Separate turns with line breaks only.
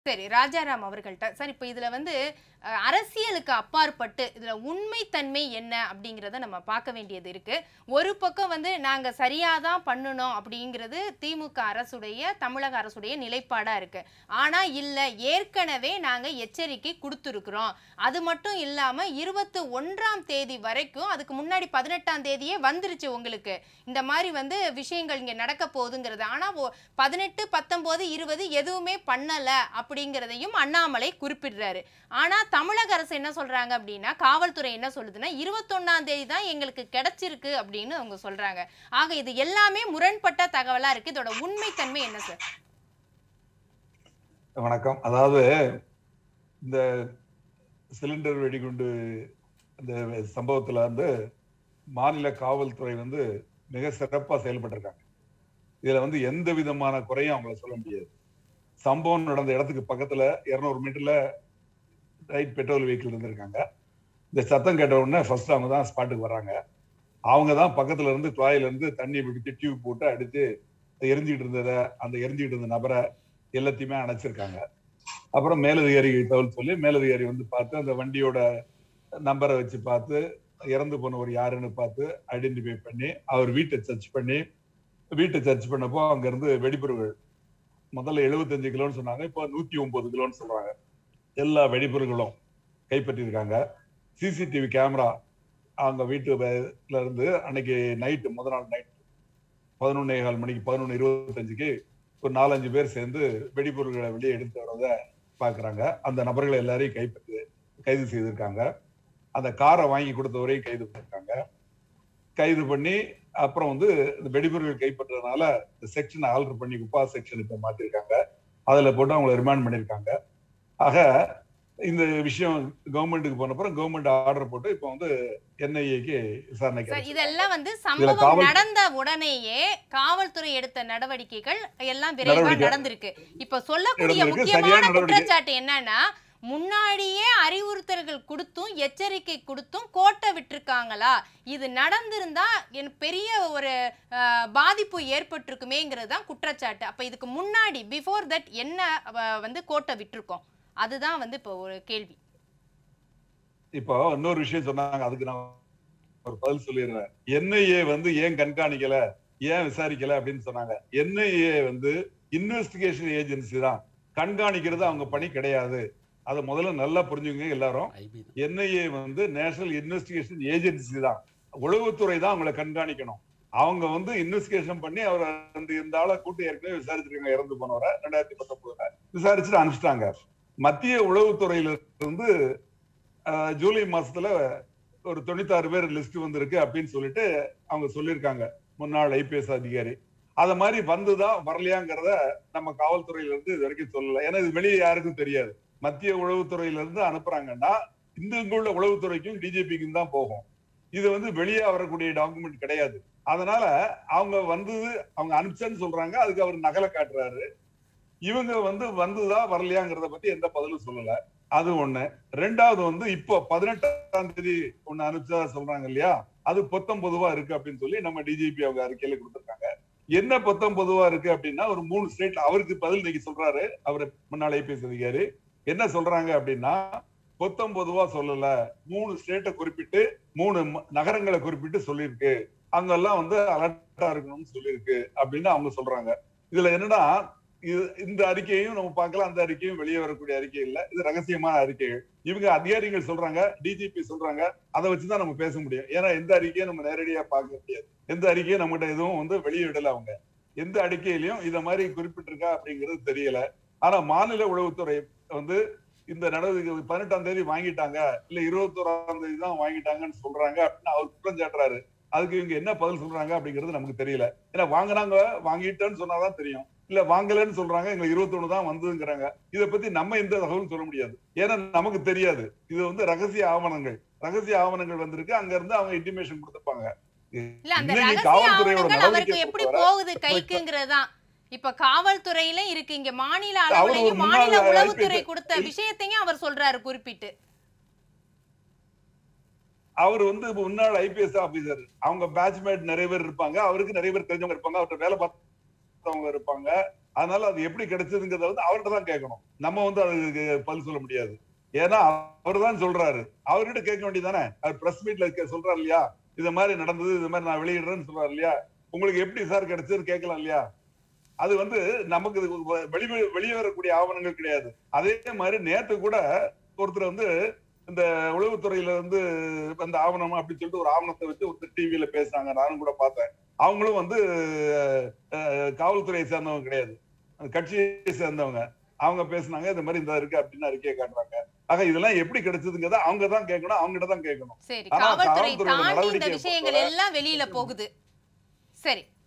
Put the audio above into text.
சரி ராஜாராம் அவர்கள்ட்ட சார் இப்போ இதுல வந்து அஹ், அரசியலுக்கு அப்பாற்பட்டு இதுல உண்மைத்தன்மை என்ன அப்படிங்கிறத நம்ம பார்க்க வேண்டியது இருக்கு ஒரு பக்கம் வந்து நாங்க சரியா தான் பண்ணணும் அப்படிங்கிறது திமுக அரசுடைய தமிழக அரசுடைய நிலைப்பாடா இருக்கு ஆனா இல்ல ஏற்கனவே நாங்க எச்சரிக்கை கொடுத்துருக்குறோம் அது மட்டும் இல்லாம இருபத்தி ஒன்றாம் தேதி வரைக்கும் அதுக்கு முன்னாடி பதினெட்டாம் தேதியே வந்துருச்சு உங்களுக்கு இந்த மாதிரி வந்து விஷயங்கள் இங்க நடக்க போகுதுங்கிறது ஆனா ஒ- பதினெட்டு பத்தொன்பது இருபது எதுவுமே பண்ணல அப்படிங்கிறதையும் அண்ணாமலை குறிப்பிடுறாரு ஆனா தமிழக அரசு என்ன சொல்றாங்க அப்படின்னா காவல்துறை என்ன சொல்லுதுன்னா இருபத்தொன்னாம் தேதி தான் எங்களுக்கு கிடைச்சிருக்கு அப்படின்னு அவங்க சொல்றாங்க ஆக இது எல்லாமே முரண்பட்ட தகவலா இருக்கு இதோட உண்மைத்தன்மை என்ன சார்
வணக்கம் அதாவது இந்த சிலிண்டர் வெடிகுண்டு இந்த சம்பவத்துல வந்து மாநில காவல்துறை வந்து மிக சிறப்பா செயல்பட்டிருக்காங்க இதுல வந்து எந்த விதமான குறையும் அவங்கள சொல்ல முடியாது சம்பவம் நடந்த இடத்துக்கு பக்கத்துல இருநூறு மீட்டர்ல ரைட் பெட்ரோல் வெஹிக்கிள் இருந்திருக்காங்க இந்த சத்தம் கேட்ட உடனே ஃபர்ஸ்ட் அவங்க தான் ஸ்பாட்டுக்கு வர்றாங்க அவங்க தான் பக்கத்துல இருந்து குழாயில இருந்து தண்ணி பிடிச்சு டியூப் போட்டு அடிச்சு எரிஞ்சுக்கிட்டு இருந்ததை அந்த எரிஞ்சுக்கிட்டு இருந்த நபரை எல்லாத்தையுமே அணைச்சிருக்காங்க அப்புறம் மேலதிகாரி தகவல் சொல்லி மேலதிகாரி வந்து பார்த்து அந்த வண்டியோட நம்பரை வச்சு பார்த்து இறந்து போனவர் யாருன்னு பார்த்து ஐடென்டிஃபை பண்ணி அவர் வீட்டை சர்ச் பண்ணி வீட்டை சர்ச் பண்ணப்போ அங்க இருந்து வெடிபொருட்கள் முதல்ல 75 கிலோன்னு சொன்னாங்க இப்போ நூத்தி ஒன்பது கிலோன்னு சொல்றாங்க எல்லா வெடிபொருட்களும் கைப்பற்றியிருக்காங்க சிசிடிவி கேமரா அவங்க வீட்டு ல இருந்து அன்னைக்கு நைட்டு முத நாள் நைட் பதினொன்னே கால் மணிக்கு பதினொன்று இருபத்தஞ்சுக்கு ஒரு நாலஞ்சு பேர் சேர்ந்து வெடிபொருட்களை வெளியே எடுத்து வரத பாக்குறாங்க அந்த நபர்களை எல்லாரையும் கைப்பற்றி கைது செய்திருக்காங்க அந்த காரை வாங்கி கொடுத்தவரையும் கைது பண்ணிருக்காங்க கைது பண்ணி அப்புறம் வந்து இந்த வெடிபொருட்கள் கைப்பற்றதுனால இந்த செக்ஷனை ஆல்டர் பண்ணி குப்பா செக்ஷன் இப்ப மாத்திருக்காங்க அதுல போட்டு அவங்களை ரிமாண்ட் பண்ணிருக்காங்க ஆக இந்த விஷயம் கவர்மெண்ட்டுக்கு போனப்புறம் கவர்மெண்ட் ஆர்டர் போட்டு இப்போ வந்து என்ஐஏக்கு விசாரணைக்கு
சார்
அனுப்பிச்சிருக்காங்க.
இதெல்லாம் வந்து சம்பவம்
காவல்-
நடந்த உடனேயே காவல்துறை எடுத்த நடவடிக்கைகள் எல்லாம் விரைவா
நடவடிக்கை.
நடந்திருக்கு இப்ப சொல்லக்கூடிய
நடந்திருக்கு.
முக்கியமான
சரியான நடவடிக்கை.
குற்றச்சாட்டு என்னன்னா முன்னாடியே அறிவுறுத்தல்கள் கொடுத்தும் எச்சரிக்கை கொடுத்தும் கோட்டை விட்டிருக்காங்களா இது நடந்திருந்தா என் பெரிய ஒரு அஹ், பாதிப்பு ஏற்பட்டிருக்குமேங்கிறது தான் குற்றச்சாட்டு அப்ப இதுக்கு முன்னாடி பிஃபோர் தட் என்ன அஹ், வந்து கோட்டை விட்டிருக்கோம் அதுதான் வந்து இப்போ ஒரு கேள்வி
இப்போ இன்னொரு விஷயம் சொன்னாங்க அதுக்கு நான் ஒரு பதில் சொல்லிடுறேன் என்ஐஏ வந்து ஏன் கண்காணிக்கல ஏன் விசாரிக்கல அப்படின்னு சொன்னாங்க என்ஐஏ வந்து இன்வெஸ்டிகேஷன் ஏஜென்சி தான் கண்காணிக்கிறது அவங்க பணி கிடையாது அதை முதல்ல நல்லா புரிஞ்சுங்க எல்லாரும் என்ஐஏ வந்து நேஷனல் இன்வெஸ்டிகேஷன் ஏஜென்சி தான் உளவுத்துறை தான் அவங்களை கண்காணிக்கணும் அவங்க வந்து இன்வெஸ்டிகேஷன் பண்ணி அவர் அந்த இந்த ஆளை கூட்டு ஏற்கனவே விசாரிச்சிருக்காங்க இறந்து போனவரை ரெண்டாயிரத்தி பத்தொன்பதுல விசாரிச்சுட்டு அனுப்பிச்சிட்டாங்க மத்திய உளவுத்துறையில இருந்து ஆஹ், ஜூலை மாசத்துல ஒரு தொண்ணூத்தாறு பேர் லிஸ்ட் வந்திருக்கு அப்படின்னு சொல்லிட்டு அவங்க சொல்லியிருக்காங்க முன்னாள் ஐபிஎஸ் அதிகாரி அத மாதிரி வந்துதா வரலையாங்கிறத நம்ம காவல்துறையில இருந்து இது வரைக்கும் சொல்லல ஏன்னா இது வெளியே யாருக்கும் தெரியாது மத்திய உளவுத்துறையில இருந்து அனுப்புறாங்கன்னா இந்த இங்க உள்ள உளவுத்துறைக்கும் டிஜிபிக்கும் தான் போகும் இது வந்து வெளியே வரக்கூடிய டாக்குமெண்ட் கிடையாது அதனால அவங்க வந்தது அவங்க அனுப்பிச்சேன்னு சொல்றாங்க அதுக்கு அவர் நகலை காட்டுறாரு இவங்க வந்து வந்ததா வரலையாங்கிறத பத்தி எந்த பதிலும் சொல்லல அது ஒண்ணு ரெண்டாவது வந்து இப்போ பதினெட்டாம் தேதி ஒண்ணு அனுப்பிச்சதா சொல்றாங்க இல்லையா அது பொத்தம் பொதுவா இருக்கு அப்படின்னு சொல்லி நம்ம டிஜிபி அவங்க அறிக்கையில கொடுத்திருக்காங்க என்ன பொத்தம் பொதுவா இருக்கு அப்படின்னா ஒரு மூணு ஸ்டேட் அவருக்கு பதில் இன்னைக்கு சொல்றாரு அவர் முன்னாள் ஐபிஎஸ் அதிகாரி என்ன சொல்றாங்க அப்படின்னா பொத்தம் பொதுவா சொல்லல மூணு ஸ்டேட்டை குறிப்பிட்டு மூணு ம- நகரங்களை குறிப்பிட்டு சொல்லியிருக்கு அங்கெல்லாம் வந்து அலர்ட்டா இருக்கணும்னு சொல்லியிருக்கு அப்படின்னு அவங்க சொல்றாங்க இதுல என்னன்னா இது இந்த அறிக்கையும் நம்ம பார்க்கலாம் அந்த அறிக்கையும் வெளியே வரக்கூடிய அறிக்கை இல்ல இது ரகசியமான அறிக்கைகள் இவங்க அதிகாரிகள் சொல்றாங்க டிஜிபி சொல்றாங்க அதை வச்சுதான் நம்ம பேச முடியும் ஏன்னா எந்த அறிக்கையும் நம்ம நேரடியா பார்க்க முடியாது எந்த அறிக்கையும் நம்மகிட்ட எதுவும் வந்து வெளியே விடல அவங்க எந்த அறிக்கையிலையும் இத மாதிரி குறிப்பிட்டிருக்கா அப்படிங்கிறது தெரியல ஆனா மாநில உளவுத்துறை வந்து இந்த நடவடிக்கை பதினெட்டாம் தேதி வாங்கிட்டாங்க இல்ல இருபத்தோராம் தேதி தான் வாங்கிட்டாங்கன்னு சொல்றாங்க அப்படின்னு அவர் குற்றம் சாட்டுறாரு அதுக்கு இவங்க என்ன பதில் சொல்றாங்க அப்படிங்கிறது நமக்கு தெரியல ஏன்னா வாங்குனாங்க வாங்கிட்டேன்னு சொன்னாதான் தெரியும் இல்ல வாங்கலன்னு சொல்றாங்க எங்களுக்கு இருபத்தொன்னு தான் வந்ததுங்கிறாங்க இத பத்தி நம்ம எந்த தகவலும் சொல்ல முடியாது ஏன்னா நமக்கு தெரியாது இது வந்து ரகசிய ஆவணங்கள் ரகசிய ஆவணங்கள் வந்திருக்கு அங்க இருந்து அவங்க இன்டிமேஷன் கொடுத்திருப்பாங்க
இல்ல அந்த
இன்னைக்கு
ரகசிய
காவல்துறையோட
ஆவணங்கள் அவருக்கு
நடவடிக்கை
எப்படி
பொறுத்தவரை
போகுது கைக்குங்கிறதுதான் இப்ப காவல்துறையில இருக்கு இங்க மாநில
அவர் ஒரு
அளவுலயும் மாநில
முன்னாள்
உளவுத்துறை
IPS
கொடுத்த விஷயத்தையும் அவர் சொல்றாரு குறிப்பிட்டு
அவர் வந்து முன்னாள் ஐபிஎஸ் ஆபீசர் அவங்க பேட்ச்மேட் நிறைய பேர் இருப்பாங்க அவருக்கு நிறைய பேர் தெரிஞ்சவங்க இருப்பாங்க அவர்கிட்ட வேலை பார்த்தவங்க இருப்பாங்க அதனால அது எப்படி கிடைச்சதுங்கிறத வந்து அவர்கிட்ட தான் கேட்கணும் நம்ம வந்து அதுக்கு பதில் சொல்ல முடியாது ஏன்னா அவர் தான் சொல்றாரு அவர்கிட்ட கேட்க வேண்டியதானே அவர் பிரஸ் மீட்ல இருக்க சொல்றாரு இல்லையா இது மாதிரி நடந்தது இது மாதிரி நான் வெளியிடுறேன்னு சொல்றாரு இல்லையா உங்களுக்கு எப்படி சார் கிடைச்சதுன்னு கேட்கலாம் இல்லையா அது வந்து நமக்கு இது வெளி வெளியே வரக்கூடிய ஆவணங்கள் கிடையாது அதே மாதிரி நேத்து கூட ஒருத்தர் வந்து இந்த உளவுத்துறையில வந்து அந்த ஆவணம் அப்படின்னு சொல்லிட்டு ஒரு ஆவணத்தை வச்சு ஒருத்தர் டிவியில பேசுனாங்க நானும் கூட பார்த்தேன் அவங்களும் வந்து அஹ், காவல்துறையை சேர்ந்தவங்க கிடையாது அந்த கட்சியை சேர்ந்தவங்க அவங்க பேசுனாங்க இந்த மாதிரி இந்த இருக்கு அப்படின்னு அறிக்கையை காட்டுறாங்க ஆக இதெல்லாம் எப்படி கிடைச்சதுங்கிறத அவங்க தான் கேட்கணும் அவங்ககிட்ட தான் கேட்கணும்
சரி
ஆனா
காவல்துறை
காவல்துறையோட
தாண்டி இந்த
நடவடிக்கையை
விஷயங்கள் எல்லாம் வெளியில போகுது சரி